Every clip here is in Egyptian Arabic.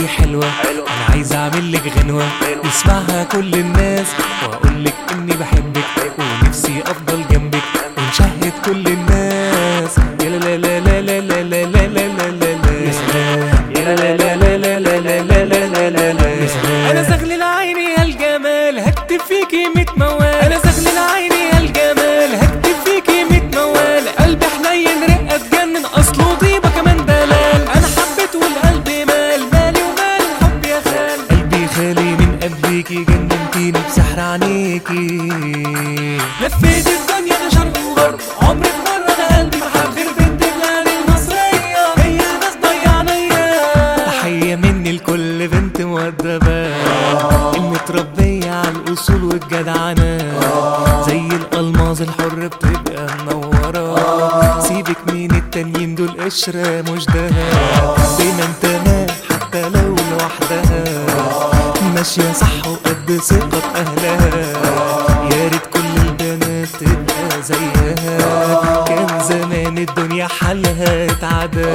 انتي حلوة انا عايز اعمل لك غنوة يسمعها كل الناس واقول لك اني بحبك ونفسي افضل جنبك ونشهد كل الناس يا لا لا لا لا لا لا لا لا لا لا لا يا سلام يا لا لا لا لا لا لا لا لا لا لا لا يا سلام انا زغلل عيني يا الجمال هكتب فيكي ميت موال انا زغلل عيني يا الجمال هكتب فيكي ميت موال قلبي حنين رقه تجنن اصله طيبه كمان دلال انا حبيت والقلب مال مالي ومال الحب يا خال قلبي خالي من قبليكي جننتيني بسحر عينيكي لفيت الدنيا ده شرق وغرب عمري في مره انا قلبي محب غير بنت بلاد المصريه هي ناس ضيعنيا تحيه مني لكل بنت مؤدبه المتربيه على الاصول والجدعنه زي الالماظ الحر بتبقى منوره سيبك مين التانيين دول قشره مش دهب دايما تمام حتى لو لوحدها ماشيه صح وقد ثقه اهلها يا ريت كل البنات تبقى زيها كان زمان الدنيا حالها اتعدى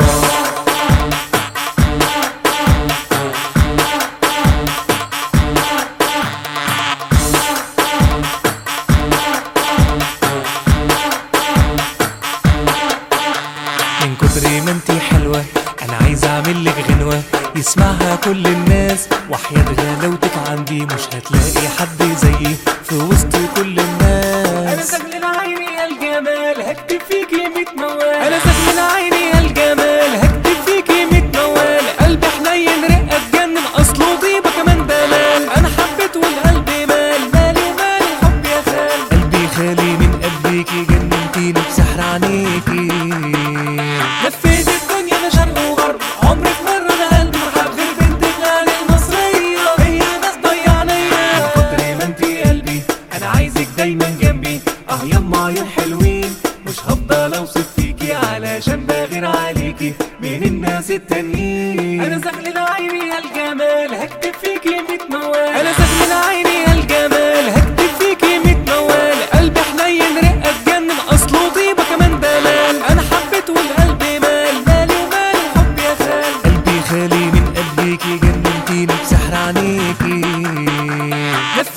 من كتر ما انتي حلوة انا عايز اعمل لك غنوة يسمعها كل الناس وحياة غلاوتك عندي مش هتلاقي حد زيي في وسط كل الناس انا سجل عيني يا الجمال هكتب فيكي ميت موال انا سجل عيني يا الجمال هكتب فيكي ميت موال قلبي حنين رقة تجنن اصله طيبة كمان دلال انا حبيت والقلب مال مالي ومال الحب يا خال قلبي خالي من قبليكي جننتيني بسحر عينيكي لفيت الدنيا ده شرق وغرب عمري في مرة انا قلبي محب غير بنت بلاد المصرية هي ناس ضيعنيا من كتر ما انتي قلبي انا عايزك دايما جنبي اه يما عيون حلوين مش هفضل اوصف فيكي علشان بغير عليكي من الناس التانيين انا زغلل عيني يا الجمال هكتب فيكي ميت موال انا زغلل عيني يا الجمال هكتب فيكي ميت موال قلبي حنين رقه تجنن اصله طيبه كمان دلال انا حبيت والقلب مال مالي ومال الحب يا خال قلبي خالي من قبليكي جننتيني بسحر عينيكي لف